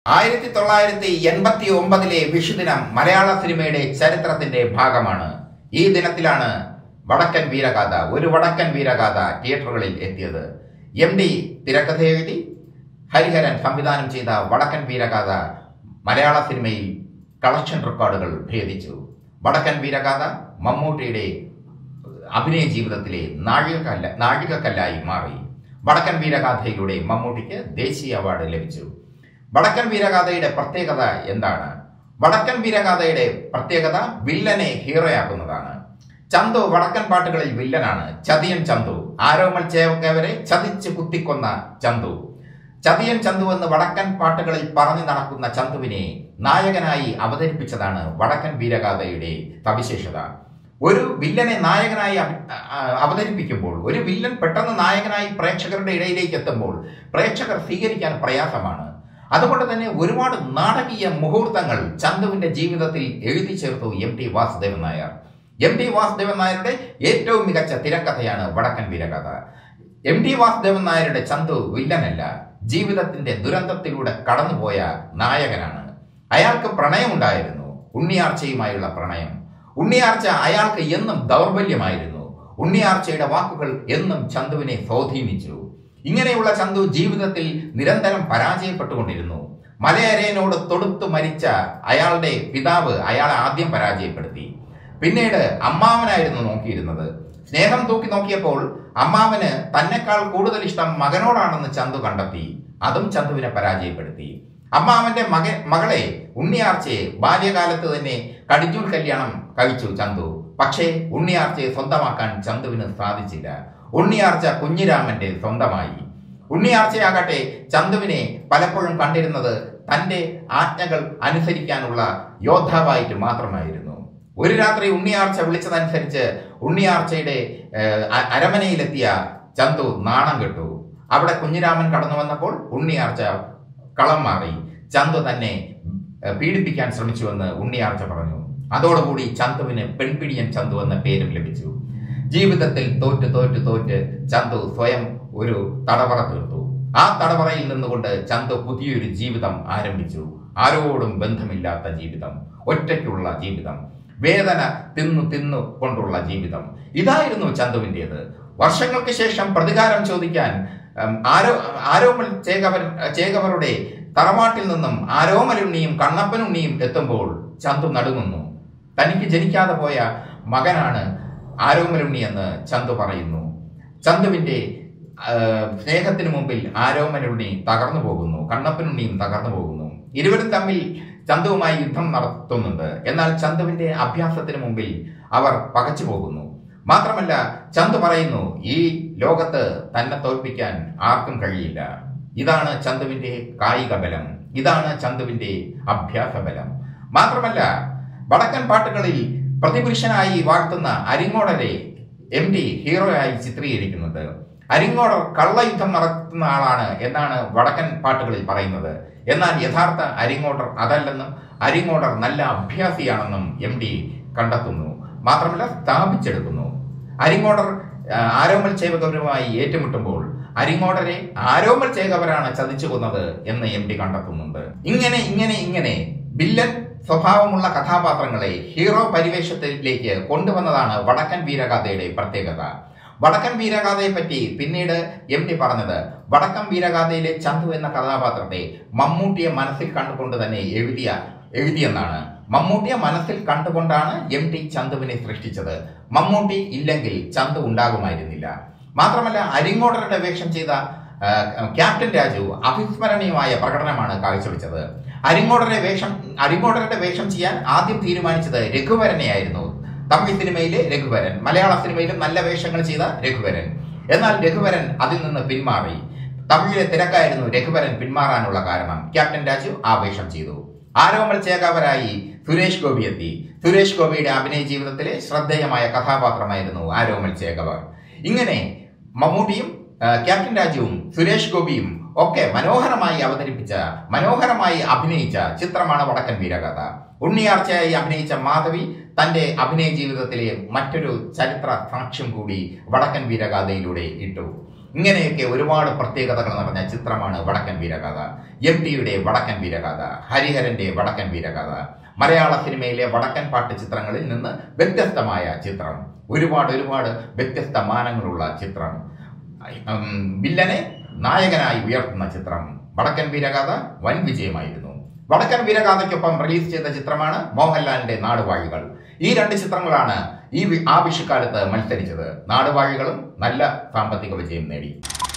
ആയിരത്തി തൊള്ളായിരത്തി എൺപത്തി ഒമ്പതിലെ വിഷുദിനം മലയാള സിനിമയുടെ ചരിത്രത്തിന്റെ ഭാഗമാണ് ഈ ദിനത്തിലാണ് വടക്കൻ വീരഗാഥ ഒരു വടക്കൻ വീരഗാഥ തിയേറ്ററുകളിൽ എത്തിയത് എം ഡി തിരക്കഥ എഴുതി ഹരിഹരൻ സംവിധാനം ചെയ്ത വടക്കൻ വീരഗാഥ മലയാള സിനിമയിൽ കളക്ഷൻ റെക്കോർഡുകൾ ഭേദിച്ചു വടക്കൻ വീരഗാഥ മമ്മൂട്ടിയുടെ അഭിനയ ജീവിതത്തിലെ നാഴികക്കല്ല നാഴികക്കല്ലായി മാറി വടക്കൻ വീരഗാഥയിലൂടെ മമ്മൂട്ടിക്ക് ദേശീയ അവാർഡ് ലഭിച്ചു വടക്കൻ വീരഗാഥയുടെ പ്രത്യേകത എന്താണ് വടക്കൻ വീരഗാഥയുടെ പ്രത്യേകത വില്ലനെ ഹീറോയാക്കുന്നതാണ് ചന്തു വടക്കൻ പാട്ടുകളിൽ വില്ലനാണ് ചതിയൻ ചന്തു ആരോമൽ ചേവക്കവരെ ചതിച്ച് കുത്തിക്കൊന്ന ചന്തു ചതിയൻ ചന്തു എന്ന് വടക്കൻ പാട്ടുകളിൽ പറഞ്ഞു നടക്കുന്ന ചന്തുവിനെ നായകനായി അവതരിപ്പിച്ചതാണ് വടക്കൻ വീരഗാഥയുടെ സവിശേഷത ഒരു വില്ലനെ നായകനായി അവ- ആ- അവതരിപ്പിക്കുമ്പോൾ ഒരു വില്ലൻ പെട്ടെന്ന് നായകനായി പ്രേക്ഷകരുടെ ഇടയിലേക്ക് എത്തുമ്പോൾ പ്രേക്ഷകർ സ്വീകരിക്കാൻ പ്രയാസമാണ് അതുകൊണ്ട് തന്നെ ഒരുപാട് നാടകീയ മുഹൂർത്തങ്ങൾ ചന്തുവിന്റെ ജീവിതത്തിൽ എഴുതി ചേർത്തു M T Vasudevan Nair M T Vasudevan നായരുടെ ഏറ്റവും മികച്ച തിരക്കഥയാണ് വടക്കൻ വീരകഥ എം ടി വാസുദേവൻ നായരുടെ ചന്തു വില്ലനല്ല ജീവിതത്തിന്റെ ദുരന്തത്തിലൂടെ കടന്നുപോയ നായകനാണ് അയാൾക്ക് പ്രണയമുണ്ടായിരുന്നു ഉണ്ണിയാർച്ചയുമായുള്ള പ്രണയം ഉണ്ണിയാർച്ച അയാൾക്ക് എന്നും ദൗർബല്യമായിരുന്നു ഉണ്ണിയാർച്ചയുടെ വാക്കുകൾ എന്നും ചന്തുവിനെ സ്വാധീനിച്ചു ഇങ്ങനെയുള്ള ചന്തു ജീവിതത്തിൽ നിരന്തരം പരാജയപ്പെട്ടുകൊണ്ടിരുന്നു മലയരയനോട് തൊടുത്തു മരിച്ച അയാളുടെ പിതാവ് അയാളെ ആദ്യം പരാജയപ്പെടുത്തി പിന്നീട് അമ്മാവനായിരുന്നു നോക്കിയിരുന്നത് സ്നേഹം തൂക്കി നോക്കിയപ്പോൾ അമ്മാവന് തന്നെക്കാൾ കൂടുതൽ ഇഷ്ടം മകനോടാണെന്ന് ചന്തു കണ്ടെത്തി അതും ചന്തുവിനെ പരാജയപ്പെടുത്തി അമ്മാവന്റെ മക മകളെ ഉണ്ണിയാർച്ചയെ ബാല്യകാലത്ത് തന്നെ കടിഞ്ഞൂൽ കല്യാണം കഴിച്ചു ചന്തു പക്ഷേ ഉണ്ണിയാർച്ചയെ സ്വന്തമാക്കാൻ ചന്തുവിന് സാധിച്ചില്ല ഉണ്ണിയാർച്ച കുഞ്ഞിരാമന്റെ സ്വന്തമായി ഉണ്ണിയാർച്ചയാകട്ടെ ചന്തുവിനെ പലപ്പോഴും കണ്ടിരുന്നത് തന്റെ ആജ്ഞകൾ അനുസരിക്കാനുള്ള യോദ്ധാവായിട്ട് മാത്രമായിരുന്നു ഒരു രാത്രി ഉണ്ണിയാർച്ച വിളിച്ചതനുസരിച്ച് ഉണ്ണിയാർച്ചയുടെ ഏഹ്, അ- അരമനയിലെത്തിയ ചന്തു നാണം കെട്ടു അവിടെ കുഞ്ഞിരാമൻ കടന്നു വന്നപ്പോൾ ഉണ്ണിയാർച്ച കളം മാറി ചന്തു തന്നെ ഏഹ്, പീഡിപ്പിക്കാൻ ശ്രമിച്ചുവെന്ന് ഉണ്ണിയാർച്ച പറഞ്ഞു അതോടുകൂടി ചന്തുവിന് പെൺപിടിയൻ ചന്തു എന്ന പേരും ലഭിച്ചു ജീവിതത്തിൽ തോറ്റ് തോറ്റ് തോറ്റ് ചന്തു സ്വയം ഒരു തടവറ തീർത്തു ആ തടവറയിൽ നിന്നുകൊണ്ട് ചന്തു പുതിയൊരു ജീവിതം ആരംഭിച്ചു ആരോടും ബന്ധമില്ലാത്ത ജീവിതം ഒറ്റയ്ക്കുള്ള ജീവിതം വേദന തിന്നു തിന്നു കൊണ്ടുള്ള ജീവിതം ഇതായിരുന്നു ചന്തുവിൻ്റെത് വർഷങ്ങൾക്ക് ശേഷം പ്രതികാരം ചോദിക്കാൻ ഉം, ആരോ ആരോമൽ ചേകവർ ചേകവരുടെ തറവാട്ടിൽ നിന്നും ആരോമലുണ്ണിയും കണ്ണപ്പനുണ്ണിയും എത്തുമ്പോൾ ചന്തു നടുങ്ങുന്നു തനിക്ക് ജനിക്കാതെ പോയ മകനാണ് ആരോമലുണ്ണി എന്ന് ചന്തു പറയുന്നു ചന്തുവിന്റെ ആ, സ്നേഹത്തിന് മുമ്പിൽ ആരോമലുണ്ണി തകർന്നു പോകുന്നു കണ്ണപ്പനുണ്ണിയും തകർന്നു പോകുന്നു ഇരുവരും തമ്മിൽ ചന്തുവുമായി യുദ്ധം നടത്തുന്നുണ്ട് എന്നാൽ ചന്തുവിന്റെ അഭ്യാസത്തിന് മുമ്പിൽ അവർ പകച്ചു പോകുന്നു മാത്രമല്ല ചന്തു പറയുന്നു ഈ ലോകത്ത് തന്നെ തോൽപ്പിക്കാൻ ആർക്കും കഴിയില്ല ഇതാണ് ചന്തുവിന്റെ കായിക ബലം ഇതാണ് ചന്തുവിന്റെ അഭ്യാസ ബലം മാത്രമല്ല വടക്കൻ പാട്ടുകളിൽ പ്രതിപുരുഷനായി വാഴ്ത്തുന്ന അരിങ്ങോടരെ എം ഡി ഹീറോയായി ചിത്രീകരിക്കുന്നുണ്ട് അരിങ്ങോടർ കള്ളയുദ്ധം നടത്തുന്ന ആളാണ് എന്നാണ് വടക്കൻ പാട്ടുകളിൽ പറയുന്നത് എന്നാൽ യഥാർത്ഥ അരിങ്ങോടർ അതല്ലെന്നും അരിങ്ങോടർ നല്ല അഭ്യാസിയാണെന്നും എം ഡി കണ്ടെത്തുന്നു മാത്രമല്ല സ്ഥാപിച്ചെടുക്കുന്നു അരിങ്ങോടർ ആ, ആരോമൽ ചേവകവരുമായി ഏറ്റുമുട്ടുമ്പോൾ അരിങ്ങോടരെ ആരോമൽ ചേകവരാണ് ചതിച്ചു കൊന്നത് എന്ന് എം ഡി കണ്ടെത്തുന്നുണ്ട് ഇങ്ങനെ ഇങ്ങനെ ഇങ്ങനെ വില്ലൻ സ്വഭാവമുള്ള കഥാപാത്രങ്ങളെ ഹീറോ പരിവേഷത്തിലേക്ക് കൊണ്ടുവന്നതാണ് വടക്കൻ വീരഗാഥയുടെ പ്രത്യേകത വടക്കൻ വീരഗാഥയെ പറ്റി പിന്നീട് എം ഡി പറഞ്ഞത് വടക്കൻ വീരഗാഥയിലെ ചന്തു എന്ന കഥാപാത്രത്തെ മമ്മൂട്ടിയെ മനസ്സിൽ കണ്ടുകൊണ്ട് തന്നെ എഴുതിയ എഴുതിയെന്നാണ് മമ്മൂട്ടിയെ മനസ്സിൽ കണ്ടുകൊണ്ടാണ് എം ടി ചന്തുവിനെ സൃഷ്ടിച്ചത് മമ്മൂട്ടി ഇല്ലെങ്കിൽ ചന്തു ഉണ്ടാകുമായിരുന്നില്ല മാത്രമല്ല അരിങ്ങോടരുടെ വേഷം ചെയ്ത ആ, ക്യാപ്റ്റൻ രാജു അവിസ്മരണീയമായ പ്രകടനമാണ് കാഴ്ചവെച്ചത് അരിങ്ങോടരെ വേഷം അരിങ്ങോടരുടെ വേഷം ചെയ്യാൻ ആദ്യം തീരുമാനിച്ചത് രഘുവരനെയായിരുന്നു തമിഴ് സിനിമയിലെ രഘുവരൻ മലയാള സിനിമയിലും നല്ല വേഷങ്ങൾ ചെയ്ത രഘുവരൻ എന്നാൽ രഘുവരൻ അതിൽ നിന്ന് പിന്മാറി തമിഴിലെ തിരക്കായിരുന്നു രഘുവരൻ പിന്മാറാനുള്ള കാരണം ക്യാപ്റ്റൻ രാജു ആ വേഷം ചെയ്തു ആരോമൽ ചേകാവരായി സുരേഷ് ഗോപി എത്തി സുരേഷ് ഗോപിയുടെ അഭിനയ ജീവിതത്തിലെ ശ്രദ്ധേയമായ കഥാപാത്രമായിരുന്നു ആരോമൽ ചേകവർ ഇങ്ങനെ മമ്മൂട്ടിയും ആ, ക്യാപ്റ്റൻ രാജുവും സുരേഷ് ഗോപിയും ഒക്കെ മനോഹരമായി അവതരിപ്പിച്ച മനോഹരമായി അഭിനയിച്ച ചിത്രമാണ് വടക്കൻ വീരകഥ ഉണ്ണിയാർച്ചയായി അഭിനയിച്ച മാധവി തന്റെ അഭിനയ ജീവിതത്തിലെ മറ്റൊരു ചരിത്ര സാക്ഷ്യം കൂടി വടക്കൻ വീരഗാഥയിലൂടെ ഇട്ടു ഇങ്ങനെയൊക്കെ ഒരുപാട് പ്രത്യേകതകൾ നിറഞ്ഞ ചിത്രമാണ് വടക്കൻ വീരഗാഥ എം ടിയുടെ വടക്കൻ വീരഗാഥ ഹരിഹരന്റെ വടക്കൻ വീരഗാഥ മലയാള സിനിമയിലെ വടക്കൻ പാട്ട് ചിത്രങ്ങളിൽ നിന്ന് വ്യത്യസ്തമായ ചിത്രം ഒരുപാട് ഒരുപാട് വ്യത്യസ്ത മാനങ്ങളുള്ള ചിത്രം ഉം, വില്ലനെ നായകനായി ഉയർത്തുന്ന ചിത്രം വടക്കൻ വീരഗാഥ വൻ വിജയമായിരുന്നു വടക്കൻ വീരഗാഥയ്ക്കൊപ്പം റിലീസ് ചെയ്ത ചിത്രമാണ് മോഹൻലാലിന്റെ നാടുവാഴികൾ ഈ രണ്ട് ചിത്രങ്ങളാണ് ഈ വി- ആ വിഷുക്കാലത്ത് മത്സരിച്ചത് നാടുവാഴികളും നല്ല സാമ്പത്തിക വിജയം നേടി